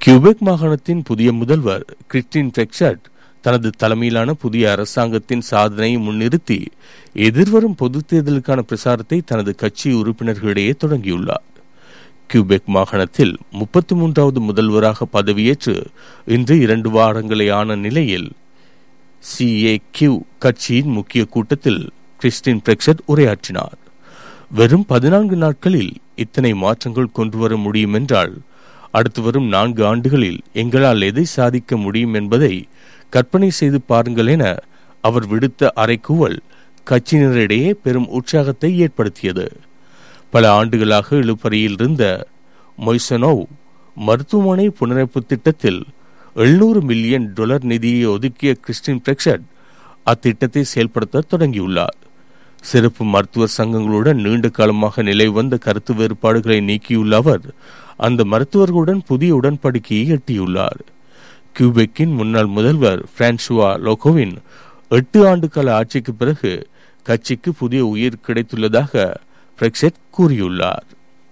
Quebec மாகாணத்தின் புதிய முதல்வர் கிறிஸ்டின் டெக்ஸட் தனது தலைமையிலான புதிய அரசாங்கத்தின் சாதனையை முன்னிறுத்தி எதிர்வரும் பொதுத் தேர்தலுக்கான பிரசாரத்தை தனது கட்சி உறுப்பினர்களிடையே தொடங்கியுள்ளார் கியூபெக் மாகாணத்தில் முப்பத்தி மூன்றாவது முதல்வராக பதவியேற்று இன்று இரண்டு வாரங்களே ஆன நிலையில் சிஏ கியூ கட்சியின் முக்கிய கூட்டத்தில் கிறிஸ்டின் பிரெக்சட் உரையாற்றினார் வெறும் பதினான்கு நாட்களில் இத்தனை மாற்றங்கள் கொண்டு வர முடியும் என்றால் அடுத்து வரும் நான்கு ஆண்டுகளில் எங்களால் எதை சாதிக்க முடியும் என்பதை கற்பனை செய்து பாருங்கள் என அவர் விடுத்த அறைக்கூவல் கட்சியினரிடையே பெரும் உற்சாகத்தை ஏற்படுத்தியது பல ஆண்டுகளாக இழுப்பறையில் இருந்த மொய்சனோவ் மருத்துவமனை புனரமைப்பு திட்டத்தில் எழுநூறு மில்லியன் டாலர் நிதியை ஒதுக்கிய கிறிஸ்டின் பிரெக்சட் அத்திட்டத்தை செயல்படுத்த தொடங்கியுள்ளார் சிறப்பு மருத்துவர் சங்கங்களுடன் நீண்ட காலமாக நிலை வந்த கருத்து வேறுபாடுகளை நீக்கியுள்ள அவர் அந்த மருத்துவர்களுடன் புதிய உடன்படிக்கையை எட்டியுள்ளார் கியூபெக்கின் முன்னாள் முதல்வர் பிரான்சுவா லோகோவின் எட்டு ஆண்டு கால ஆட்சிக்கு பிறகு கட்சிக்கு புதிய உயிர் கிடைத்துள்ளதாக பிரெக்செட் கூறியுள்ளார்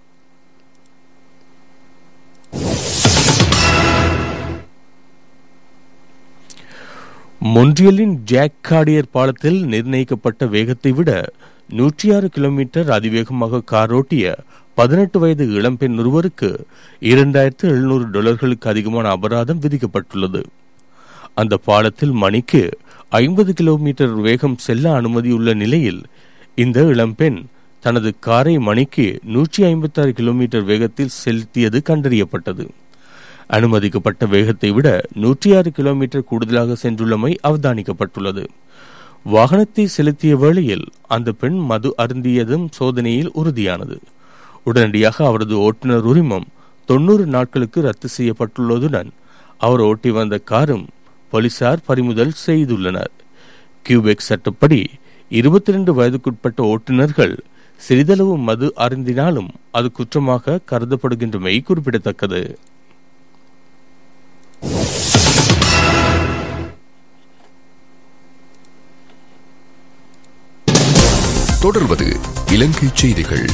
மொன்றியலின் ஜாக் கார்டியர் பாலத்தில் நிர்ணயிக்கப்பட்ட வேகத்தை விட நூற்றி ஆறு கிலோமீட்டர் அதிவேகமாக காரோட்டிய பதினெட்டு வயது இளம்பெண் ஒருவருக்கு இரண்டாயிரத்து எழுநூறு டாலர்களுக்கு அதிகமான அபராதம் விதிக்கப்பட்டுள்ளது அந்த பாலத்தில் மணிக்கு ஐம்பது கிலோமீட்டர் வேகம் செல்ல அனுமதியுள்ள நிலையில் இந்த இளம்பெண் தனது காரை மணிக்கு நூற்றி ஐம்பத்தாறு கிலோமீட்டர் வேகத்தில் செலுத்தியது கண்டறியப்பட்டது அனுமதிக்கப்பட்ட வேகத்தை விட நூற்றி ஆறு கிலோமீட்டர் கூடுதலாக சென்றுள்ளமை அவதானிக்கப்பட்டுள்ளது வாகனத்தை செலுத்திய வேளையில் அந்த பெண் மது அருந்தியதும் சோதனையில் உறுதியானது உடனடியாக அவரது ஓட்டுநர் உரிமம் தொன்னூறு நாட்களுக்கு ரத்து செய்யப்பட்டுள்ளதுடன் அவர் ஓட்டி வந்த காரும் போலீசார் பறிமுதல் செய்துள்ளனர் கியூபெக் சட்டப்படி இருபத்தி ரெண்டு வயதுக்குட்பட்ட ஓட்டுநர்கள் சிறிதளவு மது அருந்தினாலும் அது குற்றமாக கருதப்படுகின்றமை குறிப்பிடத்தக்கது தொடர்வது இலங்கை செய்திகள்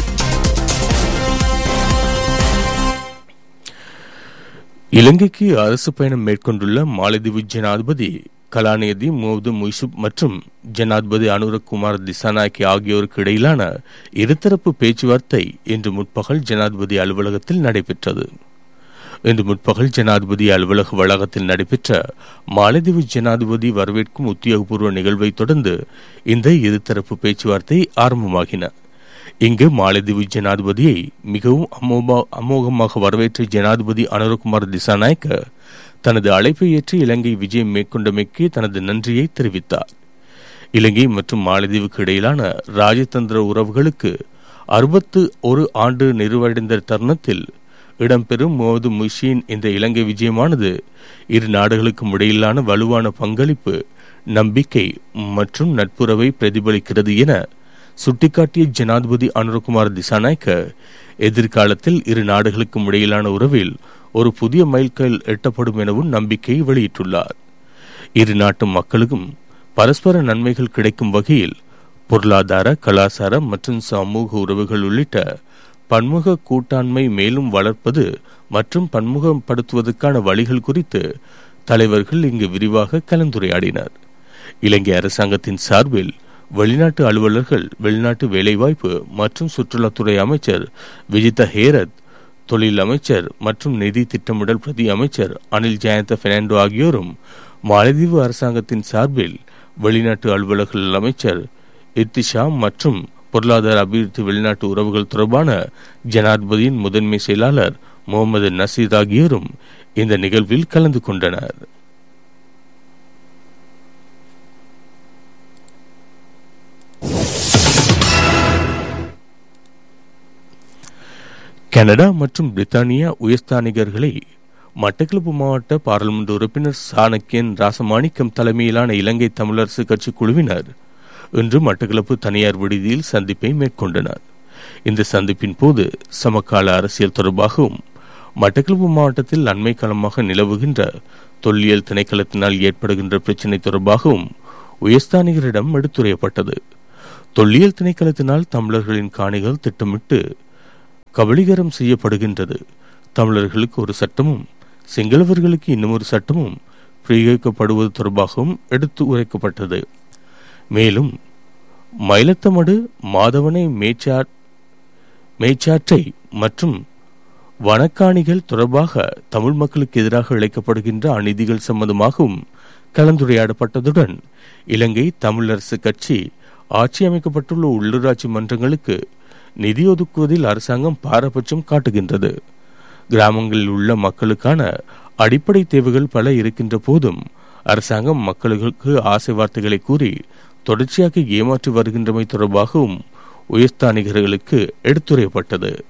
இலங்கைக்கு அரசு பயணம் மேற்கொண்டுள்ள மாலத்தீவு ஜனாதிபதி கலாநிதி மோது முய்சுப் மற்றும் ஜனாதிபதி அனுரகுமார் திசாநாயக்கி ஆகியோருக்கு இடையிலான இருதரப்பு பேச்சுவார்த்தை இன்று முற்பகல் ஜனாதிபதி அலுவலகத்தில் நடைபெற்றது இன்று முற்பகல் ஜனாதிபதி அலுவலக வளாகத்தில் நடைபெற்ற மாலத்தீவு ஜனாதிபதி வரவேற்கும் உத்தியோகபூர்வ நிகழ்வை தொடர்ந்து இந்த இருதரப்பு பேச்சுவார்த்தை ஆரம்பமாகின இங்கு மாலத்தீவு ஜனாதிபதியை மிகவும் அமோபா- அமோகமாக வரவேற்ற ஜனாதிபதி அனுரகுமார் திசாநாயக்க தனது அழைப்பை ஏற்று இலங்கை விஜயம் மேற்கொண்டமைக்கு தனது நன்றியை தெரிவித்தார் இலங்கை மற்றும் மாலத்தீவுக்கு இடையிலான ராஜதந்திர உறவுகளுக்கு அறுபத்து ஒரு ஆண்டு நிறைவடைந்த தருணத்தில் இடம்பெறும் மோது முஷியின் இந்த இலங்கை விஜயமானது இரு நாடுகளுக்கும் இடையிலான வலுவான பங்களிப்பு நம்பிக்கை மற்றும் நட்புறவை பிரதிபலிக்கிறது என சுட்டிக்காட்டிய ஜனாதிபதி அனுரகுமார் திசாநாயக்க எதிர்காலத்தில் இரு நாடுகளுக்கும் இடையிலான உறவில் ஒரு புதிய மைல்கல் எட்டப்படும் எனவும் நம்பிக்கை வெளியிட்டுள்ளார் இரு நாட்டு மக்களுக்கும் பரஸ்பர நன்மைகள் கிடைக்கும் வகையில் பொருளாதார கலாச்சார மற்றும் சமூக உறவுகள் உள்ளிட்ட பன்முக கூட்டாண்மை மேலும் வளர்ப்பது மற்றும் பன்முகப்படுத்துவதற்கான வழிகள் குறித்து தலைவர்கள் இங்கு விரிவாக கலந்துரையாடினர் இலங்கை அரசாங்கத்தின் சார்பில் வெளிநாட்டு அலுவலர்கள் வெளிநாட்டு வேலைவாய்ப்பு மற்றும் சுற்றுலாத்துறை அமைச்சர் விஜித ஹேரத் தொழில் அமைச்சர் மற்றும் நிதி திட்டமிடல் பிரதி அமைச்சர் அனில் ஜெயந்த பெர்னாண்டோ ஆகியோரும் மாலத்தீவு அரசாங்கத்தின் சார்பில் வெளிநாட்டு அலுவலர்கள் அமைச்சர் இத்திஷா மற்றும் பொருளாதார அபிவிருத்தி வெளிநாட்டு உறவுகள் தொடர்பான ஜனாதிபதியின் முதன்மை செயலாளர் முகமது நசீர் ஆகியோரும் இந்த நிகழ்வில் கலந்து கொண்டனர் கனடா மற்றும் பிரித்தானியா உயர்ஸ்தானிகர்களை மட்டக்களப்பு மாவட்ட பாராளுமன்ற உறுப்பினர் சாணக்கியன் ராசமாணிக்கம் தலைமையிலான இலங்கை தமிழரசு கட்சி குழுவினர் இன்று மட்டக்களப்பு தனியார் விடுதியில் சந்திப்பை மேற்கொண்டனர் இந்த சந்திப்பின் போது சமகால அரசியல் தொடர்பாகவும் மட்டக்களப்பு மாவட்டத்தில் அண்மை காலமாக நிலவுகின்ற தொல்லியல் திணைக்களத்தினால் ஏற்படுகின்ற பிரச்சினை தொடர்பாகவும் உயர்ஸ்தானிகரிடம் எடுத்துரையப்பட்டது தொல்லியல் திணைக்களத்தினால் தமிழர்களின் காணிகள் திட்டமிட்டு கபலீகரம் செய்யப்படுகின்றது தமிழர்களுக்கு ஒரு சட்டமும் சிங்களவர்களுக்கு இன்னுமொரு சட்டமும் பிரயோகிக்கப்படுவது தொடர்பாகவும் எடுத்து உரைக்கப்பட்டது மேலும் மயிலத்தமடு மாதவனை மேய்ச்சா மேய்ச்சாற்றை மற்றும் வனக்காணிகள் தொடர்பாக தமிழ் மக்களுக்கு எதிராக இழைக்கப்படுகின்ற அநீதிகள் சம்பந்தமாகவும் கலந்துரையாடப்பட்டதுடன் இலங்கை தமிழரசு கட்சி ஆட்சி அமைக்கப்பட்டுள்ள உள்ளூராட்சி மன்றங்களுக்கு நிதி ஒதுக்குவதில் அரசாங்கம் பாரபட்சம் காட்டுகின்றது கிராமங்களில் உள்ள மக்களுக்கான அடிப்படை தேவைகள் பல இருக்கின்ற போதும் அரசாங்கம் மக்களுக்கு ஆசை வார்த்தைகளை கூறி தொடர்ச்சியாக ஏமாற்றி வருகின்றமை தொடர்பாகவும் உயர்ஸ்தானிகர்களுக்கு எடுத்துரைக்கப்பட்டது